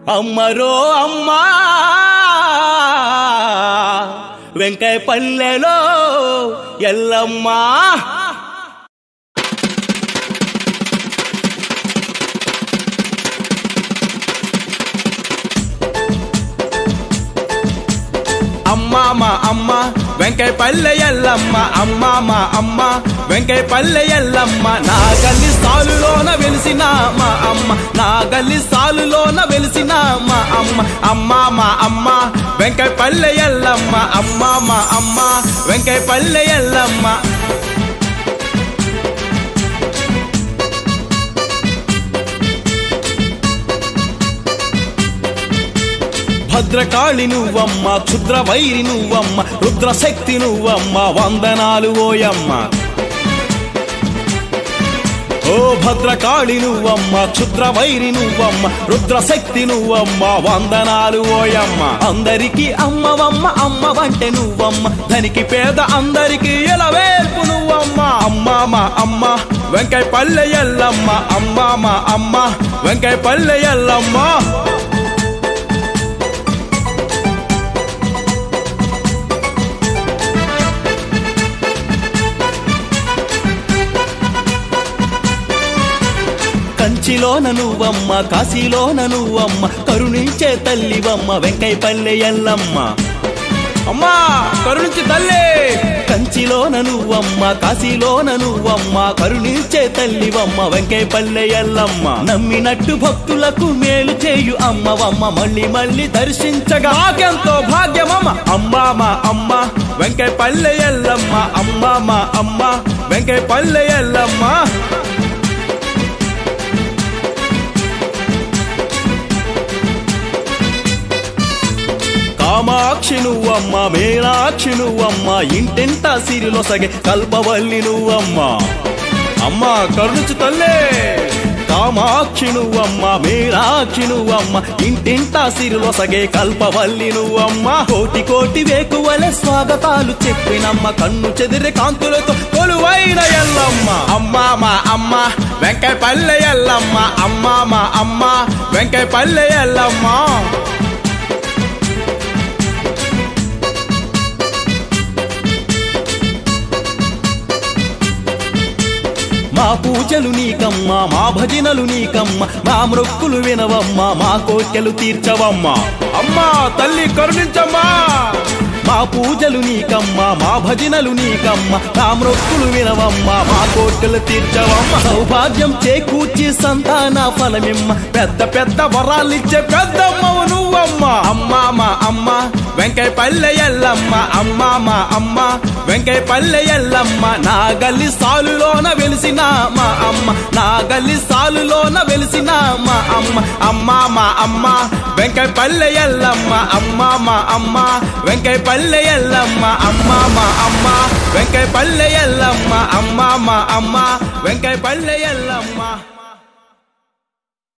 అమ్మరో అమ్మా వెంకయ్య పల్లెలో ఎల్లమ్మా అమ్మా మా అమ్మ వెంకయ్య పల్లె ఎల్లమ్మ అమ్మా మా అమ్మ వెంకయ్య పల్లె ఎల్లమ్మ నా గల్లి సాలులోన వెలిసిన మా అమ్మ నా గల్లి సాలులోన వెలిసిన మా అమ్మ అమ్మా మా అమ్మ వెంకయ్య పల్లె ఎల్లమ్మ అమ్మా మా అమ్మ వెంకయ్య పల్లె ఎల్లమ్మ భద్రకాళి నువ్వమ్మ క్షుద్ర వైరి నువ్వమ్మ రుద్రశక్తి నువ్వమ్మ వందనాలు ఓయమ్మ ఓ భద్రకాళి నువ్వమ్మ క్షుద్ర వైరి నువ్వమ్మ రుద్రశక్తి నువ్వమ్మ వందనాలు ఓయమ్మ అందరికి అమ్మవమ్మ అమ్మ వంటే నువ్వమ్మ ధనికి పేద అందరికి ఎలవేల్పు నువ్వమ్మ అమ్మ మా అమ్మ వెంకయ్య పల్లె ఎల్లమ్మ అమ్మ మా అమ్మ వెంకయ్య పల్లె ఎల్లమ్మ కంచిలోన నువ్వమ్మ కాశీలోన నువ్వమ్మ కరుణించే తల్లివమ్మ వెంకయ్య పల్లె ఎల్లమ్మ అమ్మా కరుణించి తల్లి కంచిలోన నువ్వమ్మ కాశీలోన నువ్వమ్మ కరుణించే తల్లివమ్మ వెంకయ్య పల్లె ఎల్లమ్మ నమ్మినట్టు భక్తులకు మేలు చేయు అమ్మవమ్మ మళ్ళీ మళ్ళీ దర్శించగా నాకెంతో భాగ్యమమ్మ అమ్మా మా అమ్మ వెంకయ్య పల్లె ఎల్లమ్మ అమ్మా మా అమ్మ వెంకయ్య పల్లె ఎల్లమ్మ కామాక్షి నువ్వమ్మ మీనాక్షి నువ్వమ్మ ఇంటింట సిరిలొసగే కల్పవల్లి నువ్వమ్మ అమ్మ కరుణించు తల్లే కామాక్షి నువ్వమ్మ మీనాక్షి నువ్వమ్మ ఇంటింట సిరిలొసగే కల్పవల్లి నువ్వమ్మ కోటి కోటి వేకువలే స్వాగతాలు చెప్పినమ్మ కన్ను చెదిరే కాంతులతో కొలువైన ఎల్లమ్మ అమ్మ మా అమ్మ వెంకయ్య పల్లె ఎల్లమ్మ అమ్మ మా అమ్మ వెంకయ్య పల్లె ఎల్లమ్మ మా పూజలు నీకమ్మ మా భజనలు నీకమ్మ మా మృక్కులు వినవమ్మ మా కోర్కెలు తీర్చవమ్మ అమ్మా తల్లి కరుణించమ్మా మా పూజలు నీకమ్మ మా భజనలు నీకమ్మ మా మృక్కులు వినవమ్మ మా కోర్కెలు తీర్చవమ్మ సౌభాగ్యం చేకూర్చి సంతాన ఫలమిమ్మ పెద్ద పెద్ద వరాలిచ్చే పెద్దమ్మవు నువ్వమ్మ అమ్మా మా అమ్మ వెంకయ్య పల్లె ఎల్లమ్మ అమ్మా మా అమ్మ వెంకయ్య పల్లె ఎల్లమ్మ నా గల్లి సాలులోన వెలిసిన మా అమ్మ నా గల్లి సాలులోన వెలిసిన మా అమ్మ అమ్మా మా అమ్మ వెంకయ్య పల్లె ఎల్లమ్మ అమ్మా మా అమ్మ వెంకయ్య పల్లె ఎల్లమ్మ అమ్మా మా అమ్మ వెంకయ్య పల్లె ఎల్లమ్మ అమ్మా మా అమ్మ వెంకయ్య పల్లె ఎల్లమ్మ